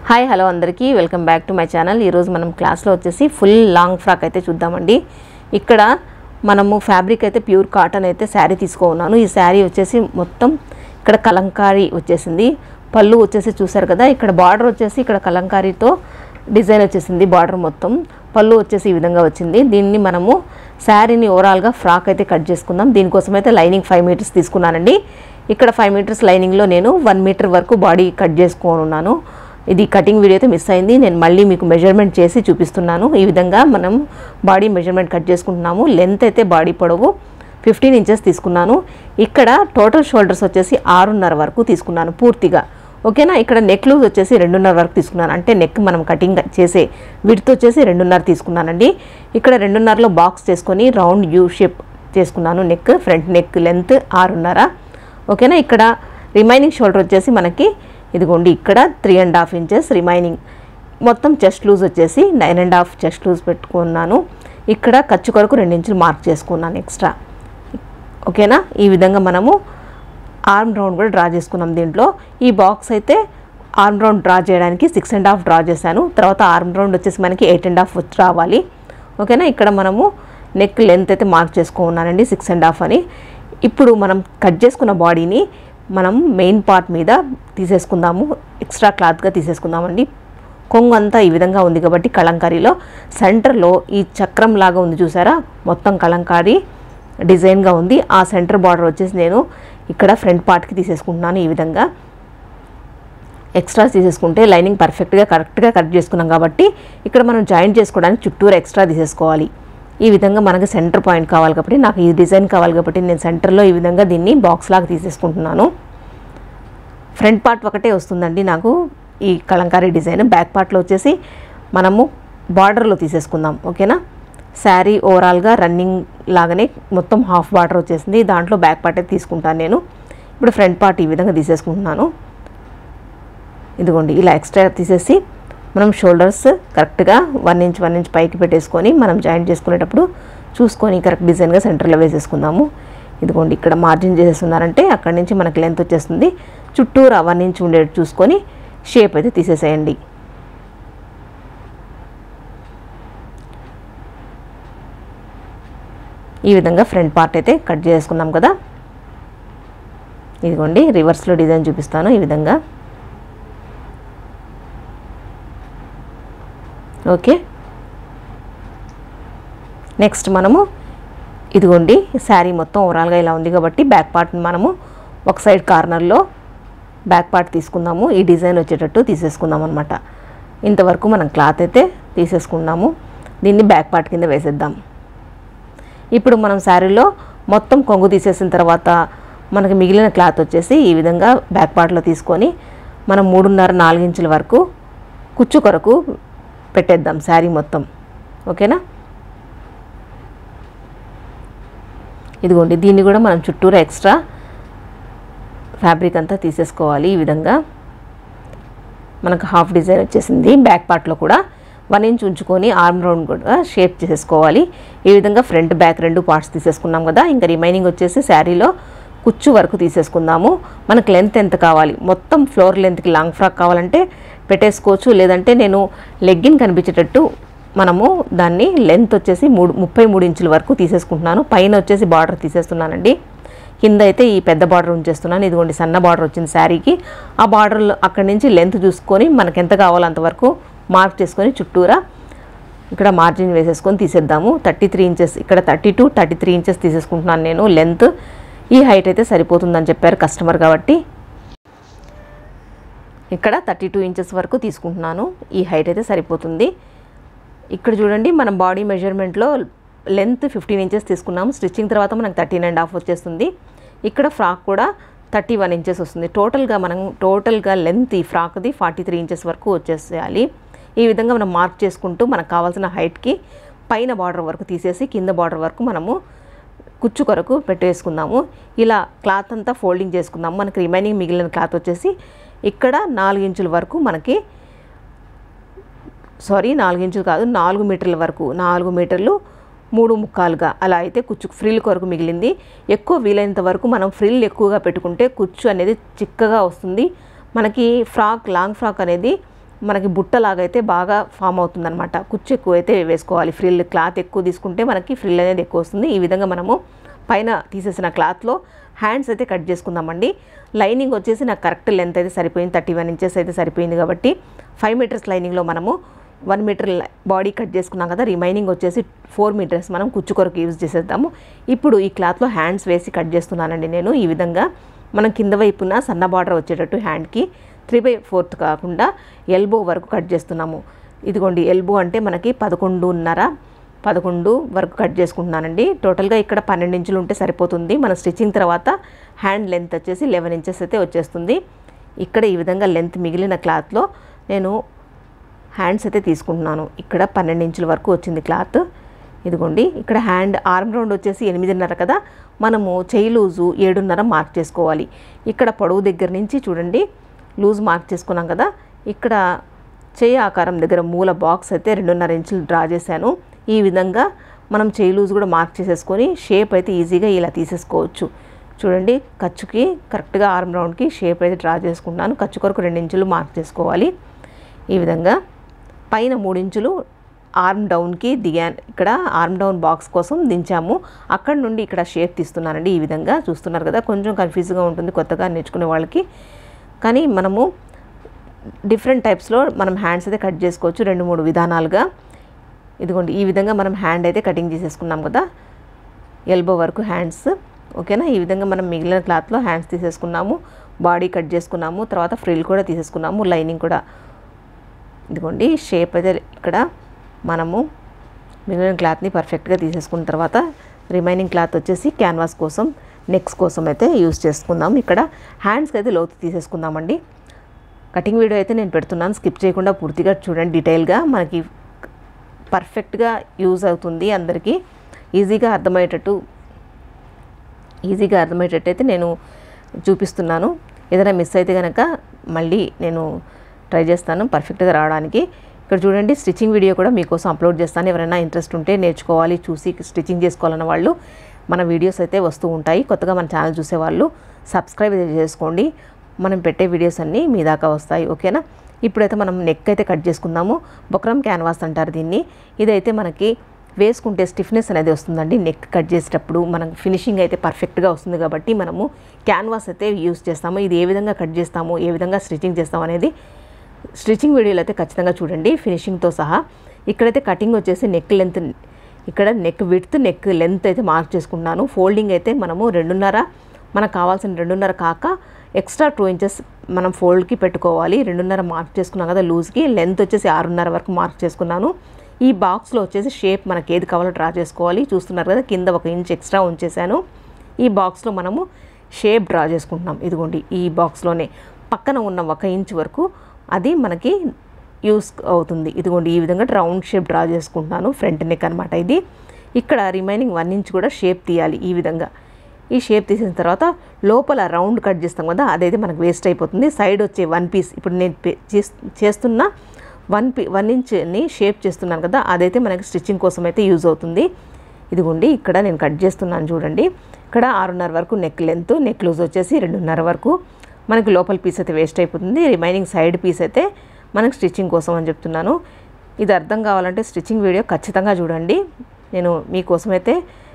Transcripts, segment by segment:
hi hello అందరికీ welcome back to my channel ఈరోజు మనం క్లాస్లో వచ్చేసి ఫుల్ లాంగ్ ఫ్రాక్ అయితే చూద్దామండి ఇక్కడ మనము ఫ్యాబ్రిక్ అయితే ప్యూర్ కాటన్ అయితే శారీ తీసుకోన్నాను ఈ శారీ వచ్చేసి మొత్తం ఇక్కడ కలంకారీ వచ్చేసింది పళ్ళు వచ్చేసి చూసారు కదా ఇక్కడ బార్డర్ వచ్చేసి ఇక్కడ కలంకారీతో డిజైన్ వచ్చేసింది బార్డర్ మొత్తం పళ్ళు వచ్చేసి ఈ విధంగా వచ్చింది దీన్ని మనము శారీని ఓవరాల్గా ఫ్రాక్ అయితే కట్ చేసుకుందాం దీనికోసం అయితే లైనింగ్ ఫైవ్ మీటర్స్ తీసుకున్నానండి ఇక్కడ ఫైవ్ మీటర్స్ లైనింగ్లో నేను వన్ మీటర్ వరకు బాడీ కట్ చేసుకొని ఉన్నాను ఇది కటింగ్ వీడియో అయితే మిస్ అయింది నేను మళ్ళీ మీకు మెజర్మెంట్ చేసి చూపిస్తున్నాను ఈ విధంగా మనం బాడీ మెజర్మెంట్ కట్ చేసుకుంటున్నాము లెంత్ అయితే బాడీ పొడవు ఫిఫ్టీన్ ఇంచెస్ తీసుకున్నాను ఇక్కడ టోటల్ షోల్డర్స్ వచ్చేసి ఆరున్నర వరకు తీసుకున్నాను పూర్తిగా ఓకేనా ఇక్కడ నెక్ లూజ్ వచ్చేసి రెండున్నర వరకు తీసుకున్నాను అంటే నెక్ మనం కటింగ్ చేసే విడ్త్ వచ్చేసి రెండున్నర తీసుకున్నానండి ఇక్కడ రెండున్నరలో బాక్స్ చేసుకొని రౌండ్ యూ షేప్ చేసుకున్నాను నెక్ ఫ్రంట్ నెక్ లెంత్ ఆరున్నర ఓకేనా ఇక్కడ రిమైనింగ్ షోల్డర్ వచ్చేసి మనకి ఇదిగోండి ఇక్కడ three and half inches remaining మొత్తం చెస్ట్ లూజ్ వచ్చేసి nine and half chest loose పెట్టుకున్నాను ఇక్కడ ఖర్చు కొరకు రెండు ఇంచులు మార్క్ చేసుకున్నాను ఎక్స్ట్రా ఓకేనా ఈ విధంగా మనము ఆర్మ్ రౌండ్ కూడా డ్రా చేసుకున్నాం దీంట్లో ఈ బాక్స్ అయితే ఆర్మ్ రౌండ్ డ్రా చేయడానికి సిక్స్ అండ్ హాఫ్ డ్రా చేశాను తర్వాత ఆర్మ్ రౌండ్ వచ్చేసి మనకి ఎయిట్ అండ్ హాఫ్ వచ్చి రావాలి ఓకేనా ఇక్కడ మనము నెక్ లెంత్ అయితే మార్క్ చేసుకున్నానండి సిక్స్ అండ్ హాఫ్ అని ఇప్పుడు మనం కట్ చేసుకున్న బాడీని మనం మెయిన్ పార్ట్ మీద తీసేసుకుందాము ఎక్స్ట్రా క్లాత్గా తీసేసుకుందామండి కొంగు అంతా ఈ విధంగా ఉంది కాబట్టి కలంకారీలో సెంటర్లో ఈ చక్రం లాగా ఉంది చూసారా మొత్తం కలంకారీ డిజైన్గా ఉంది ఆ సెంటర్ బార్డర్ వచ్చేసి నేను ఇక్కడ ఫ్రంట్ పార్ట్కి తీసేసుకుంటున్నాను ఈ విధంగా ఎక్స్ట్రా తీసేసుకుంటే లైనింగ్ పర్ఫెక్ట్గా కరెక్ట్గా కట్ చేసుకున్నాం కాబట్టి ఇక్కడ మనం జాయింట్ చేసుకోవడానికి చుట్టూరు ఎక్స్ట్రా తీసేసుకోవాలి ఈ విధంగా మనకి సెంటర్ పాయింట్ కావాలి కాబట్టి నాకు ఈ డిజైన్ కావాలి కాబట్టి నేను సెంటర్లో ఈ విధంగా దీన్ని బాక్స్ లాగా తీసేసుకుంటున్నాను ఫ్రంట్ పార్ట్ ఒకటే వస్తుందండి నాకు ఈ కలంకారీ డిజైన్ బ్యాక్ పార్ట్లో వచ్చేసి మనము బార్డర్లో తీసేసుకుందాం ఓకేనా శారీ ఓవరాల్గా రన్నింగ్ లాగానే మొత్తం హాఫ్ బార్డర్ వచ్చేసింది దాంట్లో బ్యాక్ పార్ట్ అయితే తీసుకుంటాను నేను ఇప్పుడు ఫ్రంట్ పార్ట్ ఈ విధంగా తీసేసుకుంటున్నాను ఇదిగోండి ఇలా ఎక్స్ట్రా తీసేసి మనం షోల్డర్స్ కరెక్ట్గా వన్ ఇంచ్ వన్ ఇంచ్ పైకి పెట్టేసుకొని మనం జాయింట్ చేసుకునేటప్పుడు చూసుకొని కరెక్ట్ డిజైన్గా సెంటర్లో వేసేసుకుందాము ఇదిగోండి ఇక్కడ మార్జిన్ చేసేస్తున్నారంటే అక్కడి నుంచి మనకి లెంత్ వచ్చేస్తుంది చుట్టూరా వన్ ఇంచ్ ఉండేది చూసుకొని షేప్ అయితే తీసేసేయండి ఈ విధంగా ఫ్రంట్ పార్ట్ అయితే కట్ చేసుకున్నాం కదా ఇదిగోండి రివర్స్లో డిజైన్ చూపిస్తాను ఈ విధంగా ఓకే నెక్స్ట్ మనము ఇదిగోండి శారీ మొత్తం ఓవరాల్గా ఇలా ఉంది కాబట్టి బ్యాక్ పార్ట్ని మనము ఒక సైడ్ కార్నర్లో బ్యాక్ పార్ట్ తీసుకుందాము ఈ డిజైన్ వచ్చేటట్టు తీసేసుకుందాం అనమాట ఇంతవరకు మనం క్లాత్ అయితే తీసేసుకున్నాము దీన్ని బ్యాక్ పార్ట్ కింద వేసేద్దాం ఇప్పుడు మనం శారీలో మొత్తం కొంగు తీసేసిన తర్వాత మనకి మిగిలిన క్లాత్ వచ్చేసి ఈ విధంగా బ్యాక్ పార్ట్లో తీసుకొని మనం మూడున్నర నాలుగు ఇంచుల వరకు కుచ్చు కొరకు పెట్టేద్దాం శారీ మొత్తం ఓకేనా ఇదిగోండి దీన్ని కూడా మనం చుట్టూరా ఎక్స్ట్రా ఫ్యాబ్రిక్ అంతా తీసేసుకోవాలి ఈ విధంగా మనకు హాఫ్ డిజైన్ వచ్చేసింది బ్యాక్ పార్ట్లో కూడా వన్ ఇంచ్ ఉంచుకొని ఆర్మ్ రౌండ్ కూడా షేప్ చేసేసుకోవాలి ఈ విధంగా ఫ్రంట్ బ్యాక్ రెండు పార్ట్స్ తీసేసుకున్నాం కదా ఇంకా రిమైనింగ్ వచ్చేసి శారీలో కుచ్చు వరకు తీసేసుకుందాము మనకు లెంత్ ఎంత కావాలి మొత్తం ఫ్లోర్ లెంత్కి లాంగ్ ఫ్రాక్ కావాలంటే పెట్టేసుకోవచ్చు లేదంటే నేను లెగ్గిన్ కనిపించేటట్టు మనము దాన్ని లెంత్ వచ్చేసి మూడు ముప్పై మూడు ఇంచుల వరకు తీసేసుకుంటున్నాను పైన వచ్చేసి బార్డర్ తీసేస్తున్నానండి కింద అయితే ఈ పెద్ద బార్డర్ ఉంచేస్తున్నాను ఇదిగోండి సన్న బార్డర్ వచ్చింది శారీకి ఆ బార్డర్ అక్కడి నుంచి లెంత్ చూసుకొని మనకు ఎంత కావాలో అంతవరకు మార్క్ చేసుకొని చుట్టూరా ఇక్కడ మార్జిన్ వేసేసుకొని తీసేద్దాము థర్టీ త్రీ ఇంచెస్ ఇక్కడ thirty two thirty three inches తీసేసుకుంటున్నాను నేను లెంత్ ఈ హైట్ అయితే సరిపోతుందని చెప్పారు కస్టమర్ కాబట్టి ఇక్కడ థర్టీ టూ ఇంచెస్ వరకు తీసుకుంటున్నాను ఈ హైట్ అయితే సరిపోతుంది ఇక్కడ చూడండి మనం బాడీ మెజర్మెంట్లో లెంత్ ఫిఫ్టీన్ ఇంచెస్ తీసుకున్నాము స్టిచ్చింగ్ తర్వాత మనకు థర్టీన్ అండ్ హాఫ్ వచ్చేస్తుంది ఇక్కడ ఫ్రాక్ కూడా థర్టీ వన్ ఇంచెస్ వస్తుంది టోటల్గా మనం టోటల్గా లెంత్ ఈ ఫ్రాక్ది ఫార్టీ త్రీ ఇంచెస్ వరకు వచ్చేసేయాలి ఈ విధంగా మనం మార్క్ చేసుకుంటూ మనకు కావాల్సిన హైట్కి పైన బార్డర్ వరకు తీసేసి కింద బార్డర్ వరకు మనము కుచ్చు కొరకు పెట్టేసుకుందాము ఇలా క్లాత్ అంతా ఫోల్డింగ్ చేసుకుందాము మనకి రిమైనింగ్ మిగిలిన క్లాత్ వచ్చేసి ఇక్కడ నాలుగు ఇంచుల వరకు మనకి సారీ నాలుగు ఇంచులు కాదు నాలుగు మీటర్ల వరకు నాలుగు మీటర్లు మూడు ముక్కాలుగా అలా అయితే కుచ్చు ఫ్రిల్ కొరకు మిగిలింది ఎక్కువ వీలైనంత వరకు మనం ఫ్రిల్ ఎక్కువగా పెట్టుకుంటే కుచ్చు అనేది చిక్కగా వస్తుంది మనకి ఫ్రాక్ లాంగ్ ఫ్రాక్ అనేది మనకి బుట్టలాగా అయితే బాగా ఫామ్ అవుతుందన్నమాట కుచ్చు ఎక్కువ అయితే వేసుకోవాలి ఫ్రిల్ క్లాత్ ఎక్కువ తీసుకుంటే మనకి ఫ్రిల్ అనేది ఎక్కువ వస్తుంది ఈ విధంగా మనము పైన తీసేసిన క్లాత్లో హ్యాండ్స్ అయితే కట్ చేసుకుందామండి లైనింగ్ వచ్చేసి నాకు కరెక్ట్ లెంత్ అయితే సరిపోయింది థర్టీ వన్ ఇంచెస్ అయితే సరిపోయింది కాబట్టి ఫైవ్ మీటర్స్ లైనింగ్లో మనము వన్ మీటర్ బాడీ కట్ చేసుకున్నాం కదా రిమైనింగ్ వచ్చేసి ఫోర్ మీటర్స్ మనం కుచ్చు కొరకు యూజ్ చేసేద్దాము ఇప్పుడు ఈ క్లాత్లో హ్యాండ్స్ వేసి కట్ చేస్తున్నానండి నేను ఈ విధంగా మనం కింద వైపున సన్న బార్డర్ వచ్చేటట్టు హ్యాండ్కి త్రీ బై ఫోర్త్ కాకుండా ఎల్బో వరకు కట్ చేస్తున్నాము ఇదిగోండి ఎల్బో అంటే మనకి పదకొండున్నర పదకొండు వరకు కట్ చేసుకుంటున్నానండి టోటల్గా ఇక్కడ పన్నెండు ఇంచులు ఉంటే సరిపోతుంది మన స్టిచ్చింగ్ తర్వాత హ్యాండ్ లెంత్ వచ్చేసి లెవెన్ ఇంచెస్ అయితే వచ్చేస్తుంది ఇక్కడ ఈ విధంగా లెంత్ మిగిలిన క్లాత్లో నేను హ్యాండ్స్ అయితే తీసుకుంటున్నాను ఇక్కడ పన్నెండు ఇంచుల వరకు వచ్చింది క్లాత్ ఇదిగోండి ఇక్కడ హ్యాండ్ ఆర్మ్ రౌండ్ వచ్చేసి ఎనిమిదిన్నర కదా మనము చెయ్యి లూజు ఏడున్నర మార్క్ చేసుకోవాలి ఇక్కడ పొడవు దగ్గర నుంచి చూడండి లూజ్ మార్క్ చేసుకున్నాం కదా ఇక్కడ చెయ్యి ఆకారం దగ్గర మూల బాక్స్ అయితే రెండున్నర ఇంచులు డ్రా చేశాను ఈ విధంగా మనం చెయ్యి లూజ్ కూడా మార్క్ చేసేసుకొని షేప్ అయితే ఈజీగా ఇలా తీసేసుకోవచ్చు చూడండి ఖర్చుకి కరెక్ట్గా ఆర్మ్ రౌండ్కి షేప్ అయితే డ్రా చేసుకుంటున్నాను ఖర్చు కొరకు రెండు ఇంచులు మార్క్ చేసుకోవాలి ఈ విధంగా పైన మూడు ఇంచులు ఆర్మ్ డౌన్కి దిగాను ఇక్కడ ఆర్మ్ డౌన్ బాక్స్ కోసం దించాము అక్కడ నుండి ఇక్కడ షేప్ తీస్తున్నానండి ఈ విధంగా చూస్తున్నారు కదా కొంచెం కన్ఫ్యూజ్గా ఉంటుంది కొత్తగా నేర్చుకునే వాళ్ళకి కానీ మనము డిఫరెంట్ టైప్స్లో మనం హ్యాండ్స్ అయితే కట్ చేసుకోవచ్చు రెండు మూడు విధానాలుగా ఇదిగోండి ఈ విధంగా మనం హ్యాండ్ అయితే కటింగ్ చేసేసుకున్నాం కదా ఎల్బో వరకు హ్యాండ్స్ ఓకేనా ఈ విధంగా మనం మిగిలిన క్లాత్లో హ్యాండ్స్ తీసేసుకున్నాము బాడీ కట్ చేసుకున్నాము తర్వాత ఫ్రిల్ కూడా తీసేసుకున్నాము లైనింగ్ కూడా ఇదిగోండి షేప్ అయితే ఇక్కడ మనము మిగిలిన క్లాత్ని పర్ఫెక్ట్గా తీసేసుకున్న తర్వాత రిమైనింగ్ క్లాత్ వచ్చేసి క్యాన్వాస్ కోసం నెక్స్ కోసం అయితే యూస్ చేసుకుందాం ఇక్కడ హ్యాండ్స్కి అయితే లోతు తీసేసుకుందామండి కటింగ్ వీడియో అయితే నేను పెడుతున్నాను స్కిప్ చేయకుండా పూర్తిగా చూడండి డీటెయిల్గా మనకి పర్ఫెక్ట్గా యూజ్ అవుతుంది అందరికీ ఈజీగా అర్థమయ్యేటట్టు ఈజీగా అర్థమయ్యేటట్టు అయితే నేను చూపిస్తున్నాను ఏదైనా మిస్ అయితే కనుక మళ్ళీ నేను ట్రై చేస్తాను పర్ఫెక్ట్గా రావడానికి ఇక్కడ చూడండి స్టిచ్చింగ్ వీడియో కూడా మీకోసం అప్లోడ్ చేస్తాను ఎవరైనా ఇంట్రెస్ట్ ఉంటే నేర్చుకోవాలి చూసి స్టిచ్చింగ్ చేసుకోవాలన్న వాళ్ళు మన వీడియోస్ అయితే వస్తూ ఉంటాయి కొత్తగా మన ఛానల్ చూసేవాళ్ళు సబ్స్క్రైబ్ అయితే చేసుకోండి మనం పెట్టే వీడియోస్ అన్నీ మీ దాకా వస్తాయి ఓకేనా ఇప్పుడైతే మనం నెక్ అయితే కట్ చేసుకుందాము బొక్రం క్యాన్వాస్ అంటారు దీన్ని ఇదైతే మనకి వేసుకుంటే స్టిఫ్నెస్ అనేది వస్తుందండి నెక్ కట్ చేసేటప్పుడు మనం ఫినిషింగ్ అయితే పర్ఫెక్ట్గా వస్తుంది కాబట్టి మనము క్యాన్వాస్ అయితే యూస్ చేస్తాము ఇది ఏ విధంగా కట్ చేస్తాము ఏ విధంగా స్టిచ్చింగ్ చేస్తాము అనేది స్టిచ్చింగ్ వీడియోలు అయితే ఖచ్చితంగా చూడండి ఫినిషింగ్తో సహా ఇక్కడైతే కటింగ్ వచ్చేసి నెక్ లెంత్ ఇక్కడ నెక్ విడ్త్ నెక్ లెంత్ అయితే మార్క్ చేసుకుంటున్నాను ఫోల్డింగ్ అయితే మనము రెండున్నర మనకు కావాల్సిన రెండున్నర కాక ఎక్స్ట్రా టూ ఇంచెస్ మనం ఫోల్డ్కి పెట్టుకోవాలి రెండున్నర మార్క్ చేసుకున్నాం కదా లూజ్కి లెంత్ వచ్చేసి ఆరున్నర వరకు మార్క్ చేసుకున్నాను ఈ బాక్స్లో వచ్చేసి షేప్ మనకి ఏది కావాలో డ్రా చేసుకోవాలి చూస్తున్నారు కదా కింద ఒక ఇంచ్ ఎక్స్ట్రా ఉంచేసాను ఈ బాక్స్లో మనము షేప్ డ్రా చేసుకుంటున్నాం ఇదిగోండి ఈ బాక్స్లోనే పక్కన ఉన్న ఒక ఇంచ్ వరకు అది మనకి యూస్ అవుతుంది ఇదిగోండి ఈ విధంగా రౌండ్ షేప్ డ్రా చేసుకుంటున్నాను ఫ్రంట్ నెక్ అనమాట ఇది ఇక్కడ రిమైనింగ్ వన్ ఇంచ్ కూడా షేప్ తీయాలి ఈ విధంగా ఈ షేప్ తీసిన తర్వాత లోపల రౌండ్ కట్ చేస్తాం కదా అదైతే మనకు వేస్ట్ అయిపోతుంది సైడ్ వచ్చే వన్ పీస్ ఇప్పుడు నేను పే- చేస్- చేస్తున్న వన్ పీ వన్ ఇంచ్ని షేప్ చేస్తున్నాను కదా అదైతే మనకి స్టిచ్చింగ్ కోసం అయితే యూజ్ అవుతుంది ఇదిగోండి ఇక్కడ నేను కట్ చేస్తున్నాను చూడండి ఇక్కడ ఆరున్నర వరకు నెక్ లెంత్ నెక్ లూజ్ వచ్చేసి రెండున్నర వరకు మనకి లోపల పీస్ అయితే వేస్ట్ అయిపోతుంది రిమైనింగ్ సైడ్ పీస్ అయితే మనకి స్టిచ్చింగ్ కోసం అని చెప్తున్నాను ఇది అర్థం కావాలంటే స్టిచ్చింగ్ వీడియో ఖచ్చితంగా చూడండి నేను మీకోసం అయితే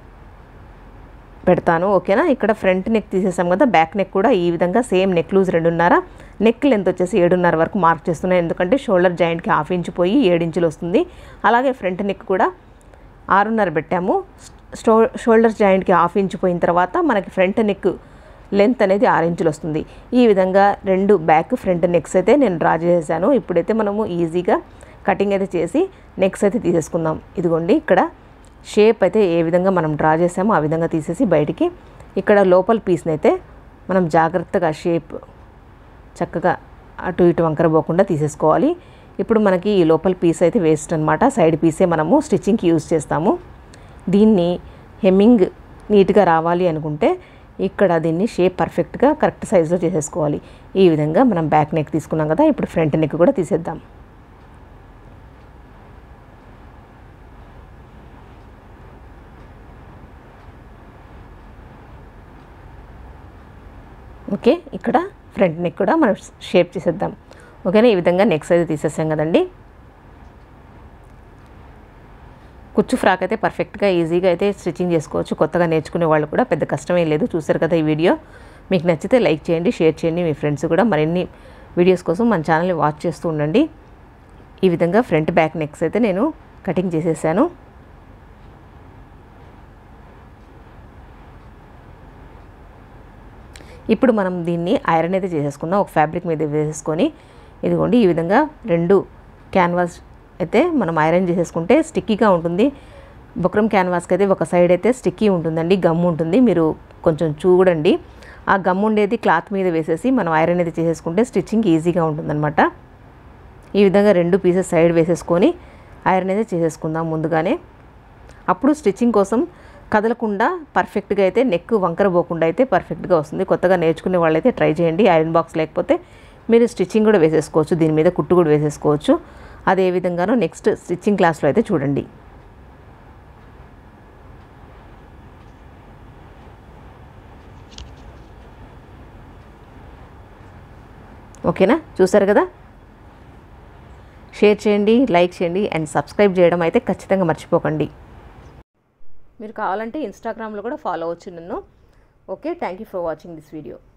పెడతాను ఓకేనా ఇక్కడ ఫ్రంట్ నెక్ తీసేసాం కదా బ్యాక్ నెక్ కూడా ఈ విధంగా సేమ్ నెక్ లూజ్ రెండున్నర నెక్ లెంత్ వచ్చేసి ఏడున్నర వరకు మార్క్ చేస్తున్నాను ఎందుకంటే షోల్డర్ జాయింట్కి హాఫ్ ఇంచ్ పోయి ఏడు ఇంచులు వస్తుంది అలాగే ఫ్రంట్ నెక్ కూడా ఆరున్నర పెట్టాము స్టో షోల్డర్ జాయింట్కి హాఫ్ ఇంచ్ పోయిన తర్వాత మనకి ఫ్రంట్ నెక్ లెంత్ అనేది ఆరు ఇంచులు వస్తుంది ఈ విధంగా రెండు బ్యాక్ ఫ్రంట్ నెక్స్ అయితే నేను డ్రా చేశాను ఇప్పుడైతే మనము ఈజీగా కటింగ్ అయితే చేసి నెక్స్ అయితే తీసేసుకుందాం ఇదిగోండి ఇక్కడ షేప్ అయితే ఏ విధంగా మనం డ్రా చేసామో ఆ విధంగా తీసేసి బయటికి ఇక్కడ లోపల పీస్ని అయితే మనం జాగ్రత్తగా షేప్ చక్కగా అటు ఇటు వంకర పోకుండా తీసేసుకోవాలి ఇప్పుడు మనకి ఈ లోపల పీస్ అయితే వేస్ట్ అనమాట సైడ్ పీసే మనము స్టిచ్చింగ్కి యూజ్ చేస్తాము దీన్ని హెమ్మింగ్ నీట్గా రావాలి అనుకుంటే ఇక్కడ దీన్ని షేప్ పర్ఫెక్ట్గా కరెక్ట్ సైజులో చేసేసుకోవాలి ఈ విధంగా మనం బ్యాక్ నెక్ తీసుకున్నాం కదా ఇప్పుడు ఫ్రంట్ నెక్ కూడా తీసేద్దాం ఓకే ఇక్కడ ఫ్రంట్ నెక్ కూడా మనం షేప్ చేసేద్దాం ఓకేనా ఈ విధంగా నెక్స్ట్ అయితే తీసేసాం కదండి కుచ్చు ఫ్రాక్ అయితే పర్ఫెక్ట్గా ఈజీగా అయితే స్టిచ్చింగ్ చేసుకోవచ్చు కొత్తగా నేర్చుకునే వాళ్ళు కూడా పెద్ద కష్టమే లేదు చూసారు కదా ఈ వీడియో మీకు నచ్చితే లైక్ చేయండి షేర్ చేయండి మీ ఫ్రెండ్స్ కూడా మరిన్ని వీడియోస్ కోసం మన ఛానల్ని వాచ్ చేస్తూ ఉండండి ఈ విధంగా ఫ్రంట్ బ్యాక్ నెక్స్ అయితే నేను కటింగ్ చేసేసాను ఇప్పుడు మనం దీన్ని ఐరన్ అయితే చేసేసుకుందాం ఒక ఫ్యాబ్రిక్ మీద వేసేసుకొని ఇదిగోండి ఈ విధంగా రెండు క్యాన్వాస్ అయితే మనం ఐరన్ చేసేసుకుంటే స్టిక్కీగా ఉంటుంది బుక్రమ్ క్యాన్వాస్కి అయితే ఒక సైడ్ అయితే స్టిక్కీ ఉంటుందండి గమ్ ఉంటుంది మీరు కొంచెం చూడండి ఆ గమ్ ఉండేది క్లాత్ మీద వేసేసి మనం ఐరన్ అయితే చేసేసుకుంటే స్టిచ్చింగ్ ఈజీగా ఉంటుందన్నమాట ఈ విధంగా రెండు పీసెస్ సైడ్ వేసేసుకొని ఐరన్ అయితే చేసేసుకుందాం ముందుగానే అప్పుడు స్టిచ్చింగ్ కోసం కదలకుండా పర్ఫెక్ట్గా అయితే నెక్ వంకర పోకుండా అయితే పర్ఫెక్ట్గా వస్తుంది కొత్తగా నేర్చుకునే వాళ్ళైతే ట్రై చేయండి ఐరన్ బాక్స్ లేకపోతే మీరు స్టిచ్చింగ్ కూడా వేసేసుకోవచ్చు దీని మీద కుట్టు కూడా వేసేసుకోవచ్చు అదే విధంగానో నెక్స్ట్ స్టిచ్చింగ్ క్లాస్లో అయితే చూడండి ఓకేనా చూసారు కదా షేర్ చేయండి లైక్ చేయండి అండ్ సబ్స్క్రైబ్ చేయడం అయితే ఖచ్చితంగా మర్చిపోకండి మీరు కావాలంటే ఇన్స్టాగ్రామ్లో కూడా ఫాలో అవ్వచ్చు నన్ను okay thank you for watching this video